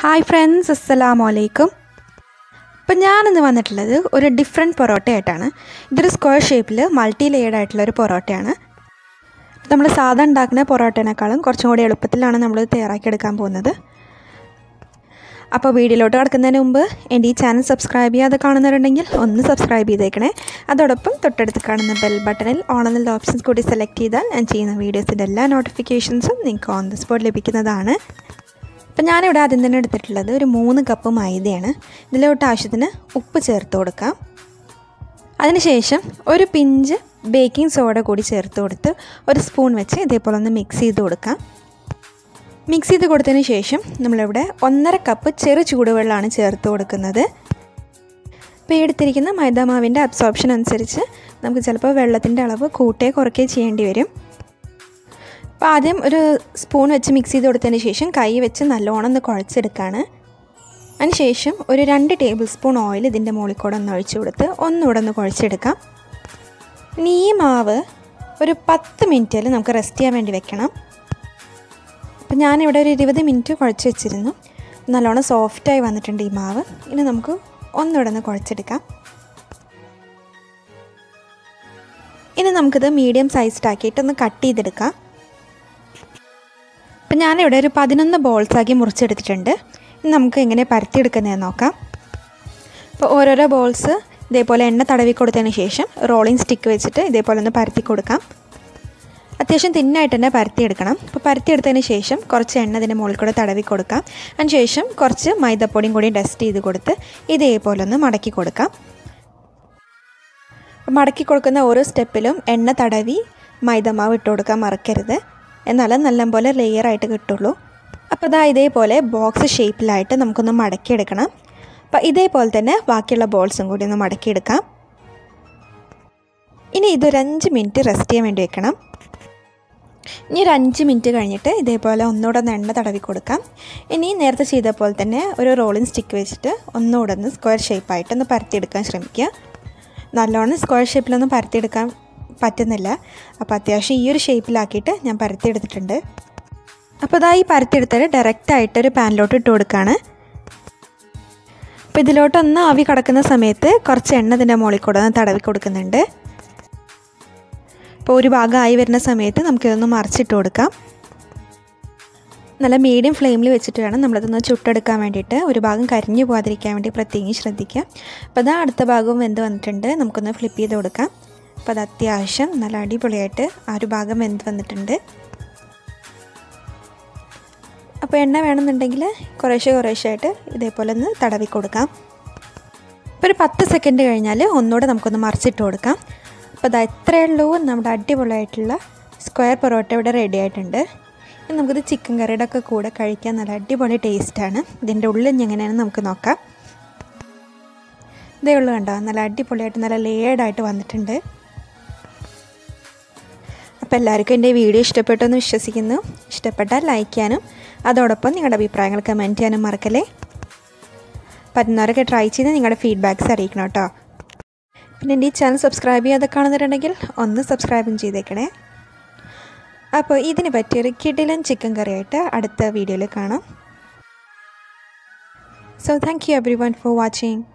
hi friends അസ്സലാമു അലൈക്കും ഇപ്പം ഞാനിന്ന് വന്നിട്ടുള്ളത് ഒരു ഡിഫറെൻറ്റ് പൊറോട്ട ആയിട്ടാണ് ഇതൊരു സ്ക്വയർ ഷേപ്പിൽ മൾട്ടി ലെയർഡ് ആയിട്ടുള്ള ഒരു പൊറോട്ടയാണ് നമ്മൾ സാധാ ഉണ്ടാക്കുന്ന പൊറോട്ടേനേക്കാളും കുറച്ചും കൂടി എളുപ്പത്തിലാണ് നമ്മൾ തയ്യാറാക്കിയെടുക്കാൻ പോകുന്നത് അപ്പോൾ വീഡിയോയിലോട്ട് കിടക്കുന്നതിന് മുമ്പ് എൻ്റെ ഈ ചാനൽ സബ്സ്ക്രൈബ് ചെയ്യാതെ കാണുന്നവരുണ്ടെങ്കിൽ ഒന്ന് സബ്സ്ക്രൈബ് ചെയ്തേക്കണേ അതോടൊപ്പം തൊട്ടടുത്ത് കാണുന്ന ബെൽ ബട്ടണിൽ ഓൺ എന്നുള്ള ഓപ്ഷൻസ് കൂടി സെലക്ട് ചെയ്താൽ ഞാൻ ചെയ്യുന്ന വീഡിയോസിൻ്റെ എല്ലാ നോട്ടിഫിക്കേഷൻസും നിങ്ങൾക്ക് ഓൺ ദ സ്പോട്ട് ലഭിക്കുന്നതാണ് അപ്പം ഞാനിവിടെ ആദ്യം തന്നെ എടുത്തിട്ടുള്ളത് ഒരു മൂന്ന് കപ്പ് മൈദയാണ് ഇതിലോട്ട് ആവശ്യത്തിന് ഉപ്പ് ചേർത്ത് കൊടുക്കാം അതിനുശേഷം ഒരു പിഞ്ച് ബേക്കിംഗ് സോഡ കൂടി ചേർത്ത് കൊടുത്ത് ഒരു സ്പൂൺ വെച്ച് ഇതേപോലെ ഒന്ന് മിക്സ് ചെയ്ത് കൊടുക്കാം മിക്സ് ചെയ്ത് കൊടുത്തതിന് ശേഷം നമ്മളിവിടെ ഒന്നര കപ്പ് ചെറു ചൂടുവെള്ളമാണ് ചേർത്ത് കൊടുക്കുന്നത് ഇപ്പോൾ ഈ എടുത്തിരിക്കുന്ന മൈദാമാവിൻ്റെ അബ്സോർപ്ഷൻ അനുസരിച്ച് നമുക്ക് ചിലപ്പോൾ വെള്ളത്തിൻ്റെ അളവ് കൂട്ടേ കുറയ്ക്കുകയോ ചെയ്യേണ്ടി വരും അപ്പോൾ ആദ്യം ഒരു സ്പൂൺ വെച്ച് മിക്സ് ചെയ്ത് കൊടുത്തതിന് ശേഷം കൈ വെച്ച് നല്ലോണം ഒന്ന് കുഴച്ചെടുക്കുകയാണ് അതിനുശേഷം ഒരു രണ്ട് ടേബിൾ സ്പൂൺ ഓയിൽ ഇതിൻ്റെ മുകളിൽ കൂടെ ഒന്ന് ഒഴിച്ച് കൊടുത്ത് ഒന്നുകൂടെ ഒന്ന് കുഴച്ചെടുക്കാം ഇനി ഈ മാവ് ഒരു പത്ത് മിനിറ്റിൽ നമുക്ക് റെസ്റ്റ് ചെയ്യാൻ വേണ്ടി വെക്കണം അപ്പം ഞാനിവിടെ ഒരു ഇരുപത് മിനിറ്റ് കുഴച്ച് വെച്ചിരുന്നു നല്ലോണം സോഫ്റ്റായി വന്നിട്ടുണ്ട് ഈ മാവ് ഇനി നമുക്ക് ഒന്നുകൂടെ ഒന്ന് കുഴച്ചെടുക്കാം ഇനി നമുക്കിത് മീഡിയം സൈസ്ഡാക്കിയിട്ട് ഒന്ന് കട്ട് ചെയ്തെടുക്കാം അപ്പം ഞാനിവിടെ ഒരു പതിനൊന്ന് ബോൾസാക്കി മുറിച്ചെടുത്തിട്ടുണ്ട് ഇനി നമുക്ക് എങ്ങനെ പരത്തിയെടുക്കുന്നതെന്ന് നോക്കാം അപ്പോൾ ഓരോരോ ബോൾസ് ഇതേപോലെ എണ്ണ തടവി കൊടുത്തതിന് ശേഷം റോളിംഗ് സ്റ്റിക്ക് വെച്ചിട്ട് ഇതേപോലെ ഒന്ന് പരത്തി കൊടുക്കാം അത്യാവശ്യം തിന്നായിട്ട് തന്നെ പരത്തിയെടുക്കണം അപ്പോൾ പരത്തിയെടുത്തതിന് ശേഷം കുറച്ച് എണ്ണ ഇതിൻ്റെ മുകളിൽ കൂടെ തടവി കൊടുക്കാം അതിനുശേഷം കുറച്ച് മൈദപ്പൊടിയും കൂടി ഡസ്റ്റ് ചെയ്ത് കൊടുത്ത് ഇതേപോലെ ഒന്ന് മടക്കി കൊടുക്കാം മടക്കി കൊടുക്കുന്ന ഓരോ സ്റ്റെപ്പിലും എണ്ണ തടവി മൈദമാവ് ഇട്ട് കൊടുക്കാൻ മറക്കരുത് എന്നാലും നല്ലപോലെ ലെയറായിട്ട് കിട്ടുള്ളൂ അപ്പോൾ ഇതാ ഇതേപോലെ ബോക്സ് ഷേപ്പിലായിട്ട് നമുക്കൊന്ന് മടക്കിയെടുക്കണം അപ്പോൾ ഇതേപോലെ തന്നെ ബാക്കിയുള്ള ബോൾസും കൂടി ഒന്ന് മടക്കിയെടുക്കാം ഇനി ഇതൊരു അഞ്ച് മിനിറ്റ് റെസ്റ്റ് ചെയ്യാൻ വേണ്ടി വെക്കണം ഇനി ഒരു അഞ്ച് മിനിറ്റ് കഴിഞ്ഞിട്ട് ഇതേപോലെ ഒന്നുകൂടെ ഒന്ന് എണ്ണ തടവി കൊടുക്കാം ഇനി നേരത്തെ ചെയ്ത പോലെ തന്നെ ഒരു റോളിംഗ് സ്റ്റിക്ക് വെച്ചിട്ട് ഒന്നുകൂടെ ഒന്ന് സ്ക്വയർ ഷേപ്പായിട്ട് ഒന്ന് പരത്തിയെടുക്കാൻ ശ്രമിക്കുക നല്ലോണം സ്ക്വയർ ഷേപ്പിലൊന്നും പരത്തിയെടുക്കാൻ പറ്റുന്നില്ല അപ്പോൾ അത്യാവശ്യം ഈ ഒരു ഷേപ്പിലാക്കിയിട്ട് ഞാൻ പരത്തിയെടുത്തിട്ടുണ്ട് അപ്പോൾ ഇതാ ഈ പരത്തിയെടുത്തിട്ട് ഡയറക്റ്റായിട്ട് ഒരു പാനിലോട്ട് ഇട്ട് കൊടുക്കുകയാണ് അപ്പോൾ ഇതിലോട്ടൊന്ന് ആവി കടക്കുന്ന സമയത്ത് കുറച്ച് എണ്ണ ഇതിൻ്റെ മുകളിൽ കൂടെ ഒന്ന് തടവി കൊടുക്കുന്നുണ്ട് അപ്പോൾ ഒരു ഭാഗം ആയി വരുന്ന സമയത്ത് നമുക്കിതൊന്ന് മറിച്ചിട്ട് കൊടുക്കാം നല്ല മീഡിയം ഫ്ലെയിമിൽ വെച്ചിട്ട് വേണം നമ്മളിതൊന്ന് ചുട്ടെടുക്കാൻ വേണ്ടിയിട്ട് ഒരു ഭാഗം കരിഞ്ഞു പോകാതിരിക്കാൻ വേണ്ടി പ്രത്യേകം ശ്രദ്ധിക്കുക അപ്പോൾ അതാ അടുത്ത ഭാഗവും വെന്ത് വന്നിട്ടുണ്ട് നമുക്കൊന്ന് ഫ്ലിപ്പ് ചെയ്ത് കൊടുക്കാം അപ്പോൾ അത് അത്യാവശ്യം നല്ല അടിപൊളിയായിട്ട് ആ ഒരു ഭാഗം വെന്ത് വന്നിട്ടുണ്ട് അപ്പോൾ എണ്ണ വേണമെന്നുണ്ടെങ്കിൽ കുറേശ്ശെ കുറേശ്ശെ ആയിട്ട് ഇതേപോലെ ഒന്ന് തടവി കൊടുക്കാം ഇപ്പോൾ ഒരു പത്ത് സെക്കൻഡ് കഴിഞ്ഞാൽ ഒന്നുകൂടെ നമുക്കൊന്ന് മറിച്ചിട്ട് കൊടുക്കാം അപ്പോൾ അത് ഇത്രയേ ഉള്ളൂ നമ്മുടെ അടിപൊളിയായിട്ടുള്ള സ്ക്വയർ പൊറോട്ട ഇവിടെ റെഡി ആയിട്ടുണ്ട് ഇനി നമുക്കിത് ചിക്കൻ കറിയുടെ ഒക്കെ കൂടെ കഴിക്കാൻ നല്ല അടിപൊളി ടേസ്റ്റാണ് ഇതിൻ്റെ ഉള്ളിൽ എങ്ങനെയാണെന്ന് നമുക്ക് നോക്കാം ഇതേ ഉള്ളു കണ്ടോ നല്ല അടിപൊളിയായിട്ട് നല്ല ലേഡായിട്ട് വന്നിട്ടുണ്ട് അപ്പോൾ എല്ലാവർക്കും എൻ്റെ വീഡിയോ ഇഷ്ടപ്പെട്ടെന്ന് വിശ്വസിക്കുന്നു ഇഷ്ടപ്പെട്ടാൽ ലൈക്ക് ചെയ്യാനും അതോടൊപ്പം നിങ്ങളുടെ അഭിപ്രായങ്ങൾ കമൻറ്റ് ചെയ്യാനും മറക്കല്ലേ പറ്റുന്നവരൊക്കെ ട്രൈ ചെയ്ത് നിങ്ങളുടെ ഫീഡ്ബാക്ക്സ് അറിയിക്കണം കേട്ടോ പിന്നെ എൻ്റെ ഈ ചാനൽ സബ്സ്ക്രൈബ് ചെയ്യാതെ കാണുന്നുണ്ടെങ്കിൽ ഒന്ന് സബ്സ്ക്രൈബും ചെയ്തേക്കണേ അപ്പോൾ ഇതിന് പറ്റിയൊരു കിടിലൻ ചിക്കൻ കറിയായിട്ട് അടുത്ത വീഡിയോയിൽ കാണാം so thank you everyone for watching